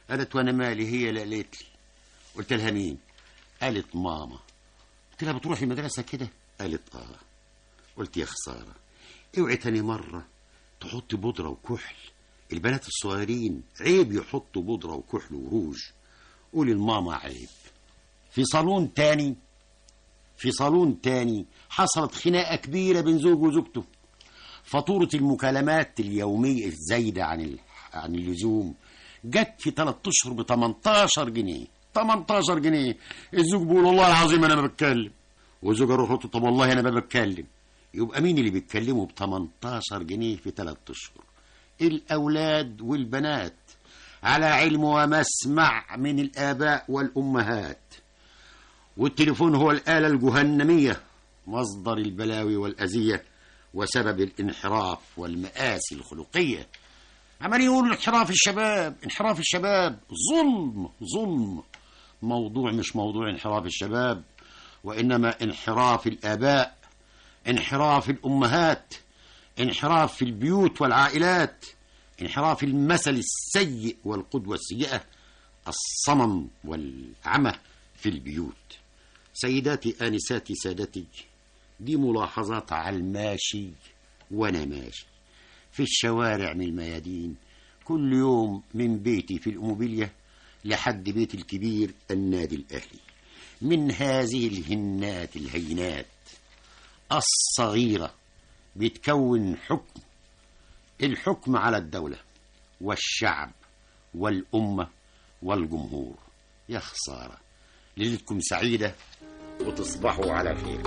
قالت وانا مالي هي اللي قالت لي قلت لها مين قالت ماما قلت لها بتروحي المدرسة كده قالت اه قلت يا خسارة اوعي تاني مرة تحطي بودرة وكحل البنات الصغيرين عيب يحطوا بودرة وكحل وروج قولي لماما عيب في صالون تاني في صالون تاني حصلت خناقة كبيرة بين زوج وزوجته فاتورة المكالمات اليومية الزايدة عن ال... عن اللزوم جت في ثلاث اشهر ب 18 جنيه 18 جنيه الزوج بيقول والله العظيم انا ما بتكلم والزوجه يروح له طب والله انا ما بتكلم يبقى مين اللي بيتكلموا ب 18 جنيه في ثلاث اشهر الاولاد والبنات على علم ومسمع من الاباء والامهات والتليفون هو الاله الجهنميه مصدر البلاوي والاذيه وسبب الانحراف والمآسي الخلقيه عمال يقولوا انحراف الشباب انحراف الشباب ظلم ظلم موضوع مش موضوع انحراف الشباب وإنما انحراف الآباء انحراف الأمهات انحراف في البيوت والعائلات انحراف المثل السيء والقدوة السيئة الصمم والعمى في البيوت سيداتي آنساتي سادتي دي ملاحظات على الماشي وأنا ماشي في الشوارع من الميادين كل يوم من بيتي في الأموبيليا لحد بيت الكبير النادي الأهلي من هذه الهنات الهينات الصغيرة بتكون حكم الحكم على الدولة والشعب والأمة والجمهور يا خسارة ليلتكم سعيدة وتصبحوا على خير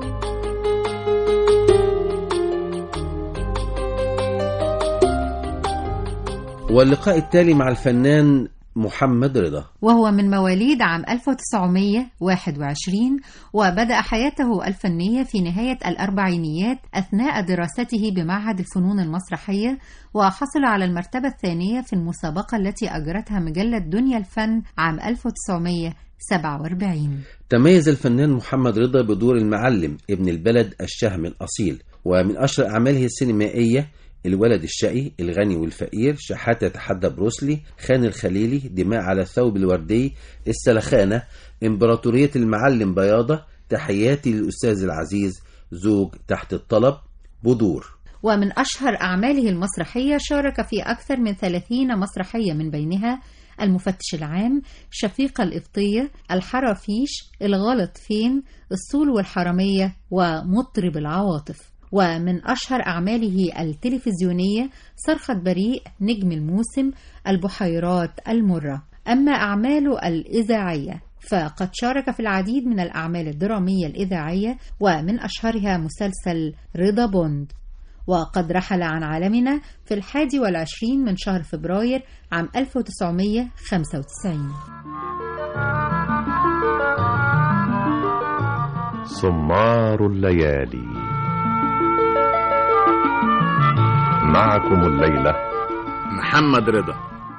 واللقاء التالي مع الفنان محمد رضا وهو من مواليد عام 1921 وبدأ حياته الفنية في نهاية الأربعينيات أثناء دراسته بمعهد الفنون المسرحية وحصل على المرتبة الثانية في المسابقة التي أجرتها مجلة دنيا الفن عام 1947 تميز الفنان محمد رضا بدور المعلم ابن البلد الشهم الأصيل ومن أشهر أعماله السينمائية الولد الشقي الغني والفقير شحاتة يتحدى بروسلي خان الخليلي دماء على الثوب الوردي السلخانة إمبراطورية المعلم بياضة تحياتي للأستاذ العزيز زوج تحت الطلب بدور ومن أشهر أعماله المسرحية شارك في أكثر من 30 مسرحية من بينها المفتش العام شفيقة الإبطية الحرافيش الغلط فين الصول والحرامية ومطرب العواطف ومن أشهر أعماله التلفزيونية صرخة بريء نجم الموسم البحيرات المرة أما أعماله الإذاعية فقد شارك في العديد من الأعمال الدرامية الإذاعية ومن أشهرها مسلسل رضا بوند وقد رحل عن عالمنا في الحادي والعشرين من شهر فبراير عام 1995 سمار الليالي معكم الليلة محمد رضا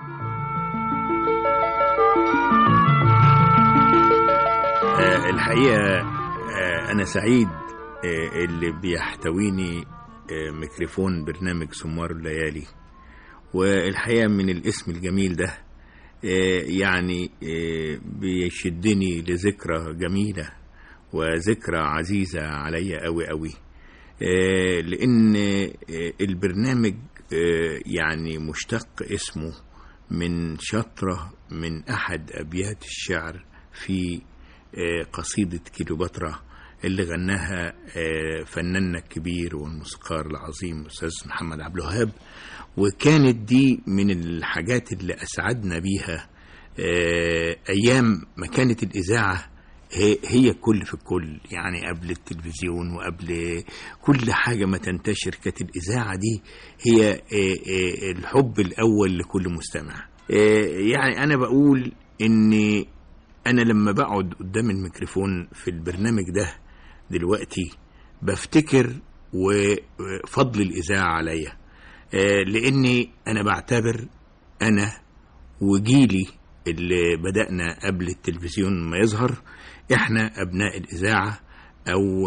آه الحقيقة آه أنا سعيد آه اللي بيحتويني آه ميكروفون برنامج سمار الليالي والحقيقة من الاسم الجميل ده آه يعني آه بيشدني لذكرى جميلة وذكرى عزيزة عليا أوي أوي آه لأن آه البرنامج آه يعني مشتق اسمه من شطرة من أحد أبيات الشعر في قصيدة كيلوباترا اللي غناها فناننا الكبير والموسيقار العظيم أستاذ محمد عبد الوهاب وكانت دي من الحاجات اللي أسعدنا بيها أيام ما كانت الإذاعة هي, هي كل في الكل يعني قبل التلفزيون وقبل كل حاجة ما تنتشر كانت الإذاعة دي هي الحب الأول لكل مستمع يعني أنا بقول إن أنا لما بقعد قدام الميكروفون في البرنامج ده دلوقتي بفتكر وفضل الإذاعة عليا لأني أنا بعتبر أنا وجيلي اللي بدأنا قبل التلفزيون ما يظهر احنا ابناء الاذاعه او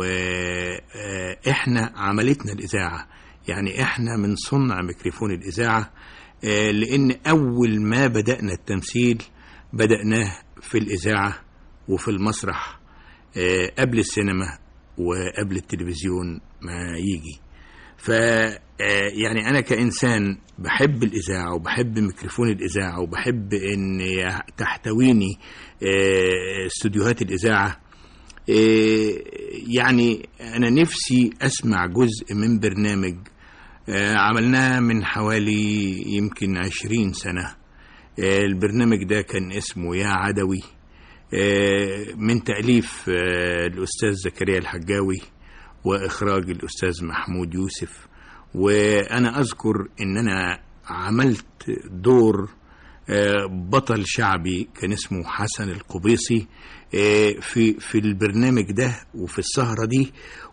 احنا عملتنا الاذاعه يعني احنا من صنع ميكروفون الاذاعه آه، لأن أول ما بدأنا التمثيل بدأناه في الإذاعة وفي المسرح آه، قبل السينما وقبل التلفزيون ما يجي ف آه، يعني انا كانسان بحب الاذاعه وبحب ميكروفون الاذاعه وبحب ان تحتويني آه، استوديوهات الاذاعه آه، يعني انا نفسي اسمع جزء من برنامج آه، عملناه من حوالي يمكن عشرين سنه آه، البرنامج ده كان اسمه يا عدوي آه، من تأليف آه، الأستاذ زكريا الحجاوي وإخراج الأستاذ محمود يوسف وأنا أذكر إن أنا عملت دور آه، بطل شعبي كان اسمه حسن القبيصي آه، في في البرنامج ده وفي السهرة دي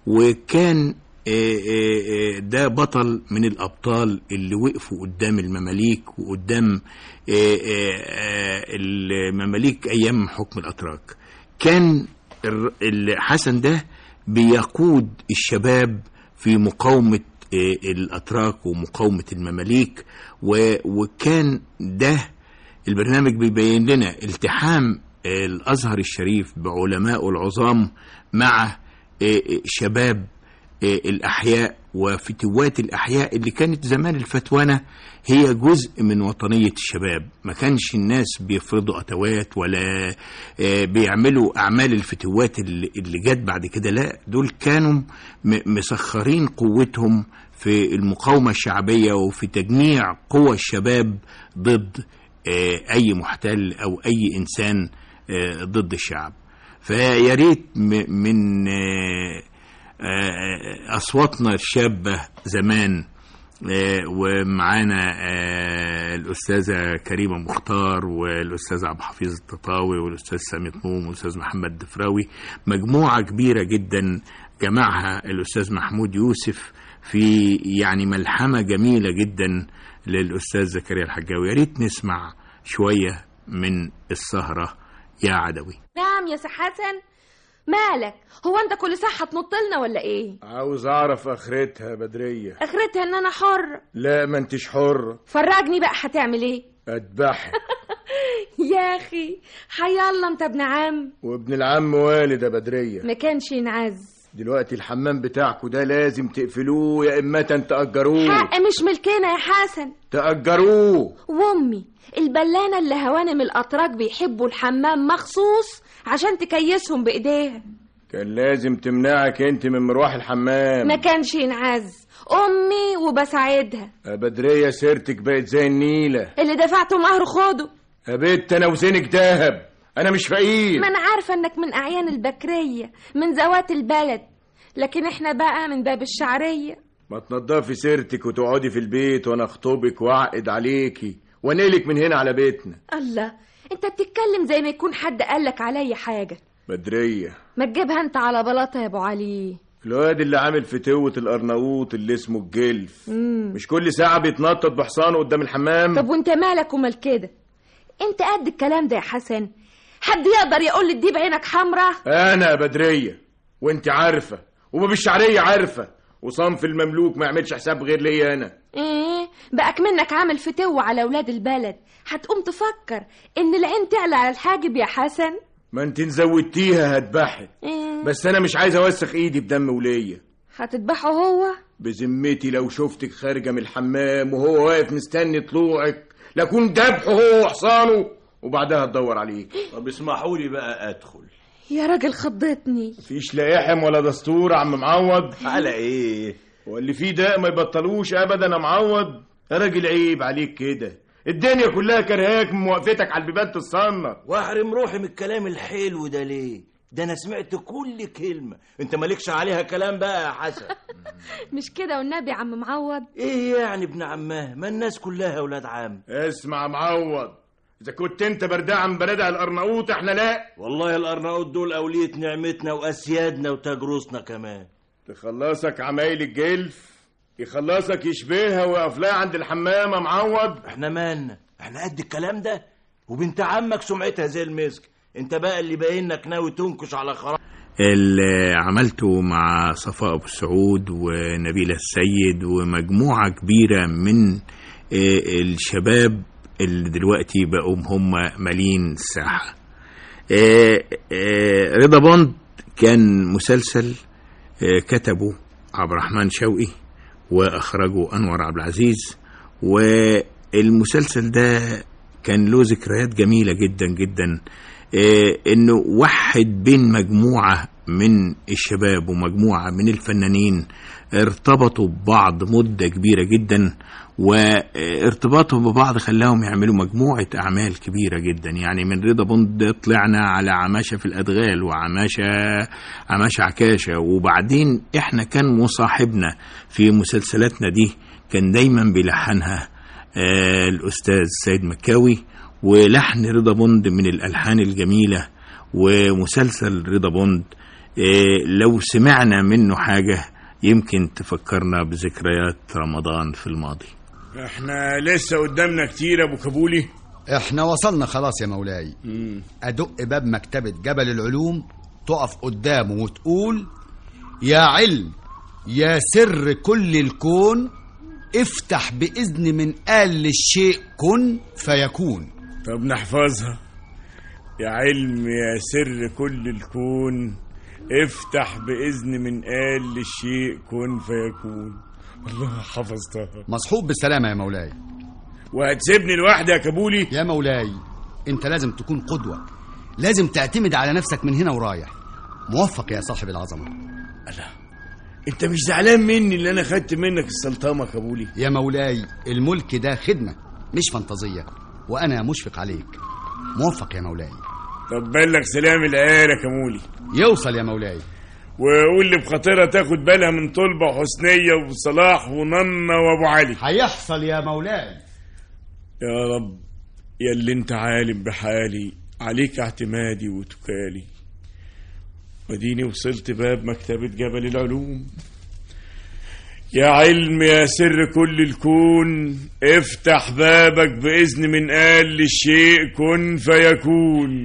وكان آه، آه، آه، ده بطل من الأبطال اللي وقفوا قدام المماليك وقدام آه، آه، آه، المماليك أيام حكم الأتراك كان الر- الحسن ده بيقود الشباب في مقاومة آه، الأتراك ومقاومة المماليك و- وكان ده البرنامج بيبين لنا التحام آه، الأزهر الشريف بعلماء العظام مع آه، آه، شباب آه، الأحياء وفتوات الأحياء اللي كانت زمان الفتوانة هي جزء من وطنية الشباب ما كانش الناس بيفرضوا أتوات ولا آه، بيعملوا أعمال الفتوات اللي اللي جت بعد كده لا دول كانوا م- مسخرين قوتهم في المقاومة الشعبية وفي تجميع قوى الشباب ضد آه، أي محتل أو أي إنسان آه، ضد الشعب فيا ريت م- من آه، آه، أصواتنا الشابة زمان آه، ومعانا آه، الأستاذة كريمة مختار والأستاذ عبد الحفيظ التطاوي والأستاذ سامي طموم والأستاذ محمد دفراوي مجموعة كبيرة جدا جمعها الأستاذ محمود يوسف في يعني ملحمة جميلة جدا للأستاذ زكريا الحجاوي يا ريت نسمع شوية من السهرة يا عدوي نعم يا سي حسن مالك هو انت كل ساعه هتنط لنا ولا ايه عاوز اعرف اخرتها بدرية اخرتها ان انا حر لا ما انتش حر فرجني بقى هتعمل ايه اذبحك يا اخي حيالله انت ابن عم وابن العم والد يا بدرية ما كانش ينعز دلوقتي الحمام بتاعكوا ده لازم تقفلوه يا اما تأجروه حق مش ملكنا يا حسن تأجروه وامي البلانه اللي هوانم الاتراك بيحبوا الحمام مخصوص عشان تكيسهم بايديها كان لازم تمنعك انت من مروح الحمام ما كانش ينعز امي وبساعدها يا بدرية سيرتك بقت زي النيلة اللي دفعته مهر خده يا بت انا وزنك دهب انا مش فقير ما انا عارفه انك من اعيان البكريه من ذوات البلد لكن احنا بقى من باب الشعريه ما تنضفي سيرتك وتقعدي في البيت وانا اخطبك واعقد عليكي وانقلك من هنا على بيتنا الله انت بتتكلم زي ما يكون حد قالك عليا حاجه بدرية ما تجيبها انت على بلاطه يا ابو علي الواد اللي عامل فتوة الأرناوط اللي اسمه الجلف مم. مش كل ساعة بيتنطط بحصانه قدام الحمام طب وانت مالك ومال كده انت قد الكلام ده يا حسن حد يقدر يقول لي تجيب عينك حمرا أنا يا بدرية وانت عارفة وما بالشعرية عارفة وصنف المملوك ما يعملش حساب غير ليا أنا ايه بقى منك عامل فتوة على ولاد البلد هتقوم تفكر ان العين تعلى على الحاجب يا حسن ما انت زودتيها هتبحت ايه بس أنا مش عايز أوسخ إيدي بدم وليا هتذبحه هو بذمتي لو شفتك خارجة من الحمام وهو واقف مستني طلوعك لكون ذبحه هو وحصانه وبعدها تدور عليك طب اسمحوا لي بقى ادخل يا راجل خضتني مفيش لا يحم ولا دستور يا عم معوض على ايه واللي فيه ده ما يبطلوش ابدا يا معوض يا راجل عيب عليك كده الدنيا كلها كرهاك من موقفتك على البيبان تصنف واحرم روحي من الكلام الحلو ده ليه ده انا سمعت كل كلمه انت مالكش عليها كلام بقى يا حسن مش كده والنبي يا عم معوض ايه يعني ابن عماه ما الناس كلها اولاد عم اسمع معوض اذا كنت انت برداع من بلدع الارناؤوط احنا لا والله الارناؤوط دول اولية نعمتنا واسيادنا وتجرسنا كمان تخلصك عمايل الجلف يخلصك يشبهها ويقف لها عند الحمام يا معوض احنا مالنا احنا قد الكلام ده وبنت عمك سمعتها زي المسك انت بقى اللي باينك ناوي تنكش على خراب اللي عملته مع صفاء أبو السعود ونبيلة السيد ومجموعة كبيرة من آه، الشباب اللي دلوقتي بقوا هم مالين الساحة آه، آه، رضا بوند كان مسلسل آه، كتبه عبد الرحمن شوقي واخرجه انور عبد العزيز والمسلسل ده كان له ذكريات جميله جدا جدا آه، انه وحد بين مجموعه من الشباب ومجموعه من الفنانين ارتبطوا ببعض مده كبيره جدا وارتباطهم ببعض خلاهم يعملوا مجموعة أعمال كبيرة جدا يعني من رضا بوند طلعنا على عماشة في الأدغال وعماشة عماشة عكاشة وبعدين إحنا كان مصاحبنا في مسلسلاتنا دي كان دايما بيلحنها آه الأستاذ سيد مكاوي ولحن رضا بوند من الألحان الجميلة ومسلسل رضا بوند آه لو سمعنا منه حاجة يمكن تفكرنا بذكريات رمضان في الماضي احنا لسه قدامنا كتير يا ابو كابولي احنا وصلنا خلاص يا مولاي ادق باب مكتبة جبل العلوم تقف قدامه وتقول يا علم يا سر كل الكون افتح بإذن من قال للشيء كن فيكون طب نحفظها يا علم يا سر كل الكون افتح بإذن من قال للشيء كن فيكون الله حفظتها مصحوب بالسلامة يا مولاي وهتسيبني لوحدي يا كابولي يا مولاي انت لازم تكون قدوة لازم تعتمد على نفسك من هنا ورايح موفق يا صاحب العظمة انت مش زعلان مني اللي انا خدت منك السلطمه يا كابولي يا مولاي الملك ده خدمة مش فانتازية وأنا مشفق عليك موفق يا مولاي طب بلغ سلام العيال يا كامولي يوصل يا مولاي وقول لي بخاطرها تاخد بالها من طلبة وحسنية وصلاح وننة وابو علي هيحصل يا مولاي يا رب يا اللي انت عالم بحالي عليك اعتمادي وتكالي وديني وصلت باب مكتبة جبل العلوم يا علم يا سر كل الكون افتح بابك بإذن من قال للشيء كن فيكون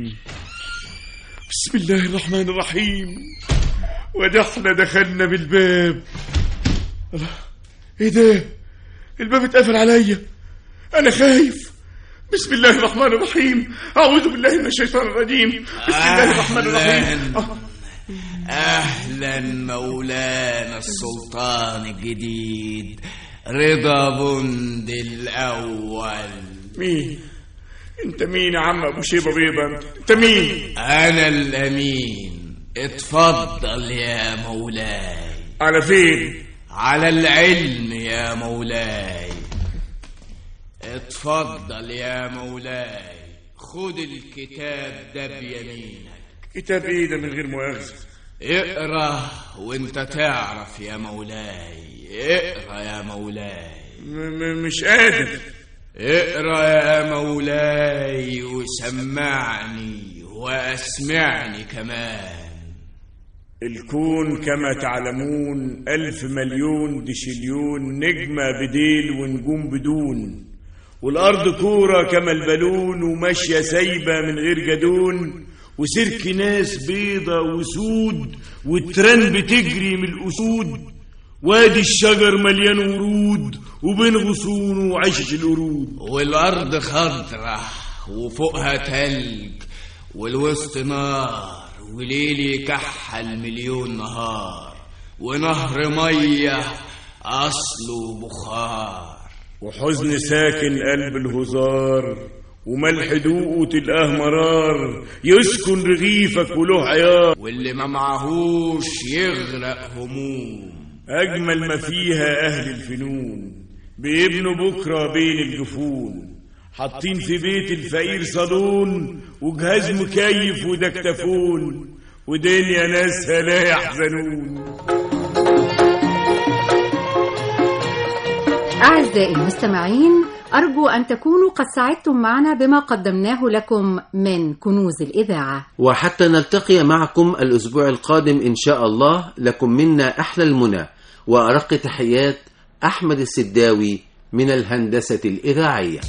بسم الله الرحمن الرحيم وده احنا دخلنا بالباب الله ايه ده الباب اتقفل عليا انا خايف بسم الله الرحمن الرحيم اعوذ بالله من الشيطان الرجيم بسم الله الرحمن الرحيم آه. أهلا مولانا السلطان الجديد رضا بند الأول مين انت مين يا عم ابو شيبه بيضه انت مين أنا الأمين اتفضل يا مولاي على فين على العلم يا مولاي اتفضل يا مولاي خد الكتاب ده بيمينك كتاب ايه ده من غير مؤاخذه اقرا وانت تعرف يا مولاي اقرا يا مولاي م- مش قادر اقرا يا مولاي وسمعني واسمعني كمان الكون كما تعلمون ألف مليون دشليون نجمة بديل ونجوم بدون والأرض كورة كما البالون وماشية سايبة من غير جدون وسيرك ناس بيضة وسود والتران بتجري من الأسود وادي الشجر مليان ورود وبين غصونه عشش القرود والارض خضرة وفوقها تلج والوسط نار وليل يكحل مليون نهار ونهر مية أصله بخار وحزن ساكن قلب الهزار وملح دوقه تلقاه مرار يسكن رغيفك وله عيار واللي ما معهوش يغرق هموم أجمل ما فيها أهل الفنون بيبنوا بكرة بين الجفون حاطين في بيت الفقير صالون وجهاز مكيف ودكتافون ودنيا ناسها لا يحزنون أعزائي المستمعين أرجو أن تكونوا قد سعدتم معنا بما قدمناه لكم من كنوز الإذاعة وحتى نلتقي معكم الأسبوع القادم إن شاء الله لكم منا أحلى المنى وأرق تحيات أحمد السداوي من الهندسة الإذاعية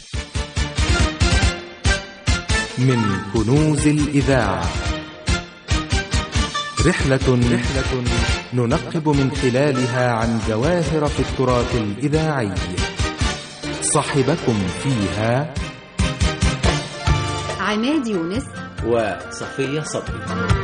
من كنوز الإذاعة رحلة رحلة ننقب من خلالها عن جواهر في التراث الإذاعي صاحبكم فيها عماد يونس وصفية صبري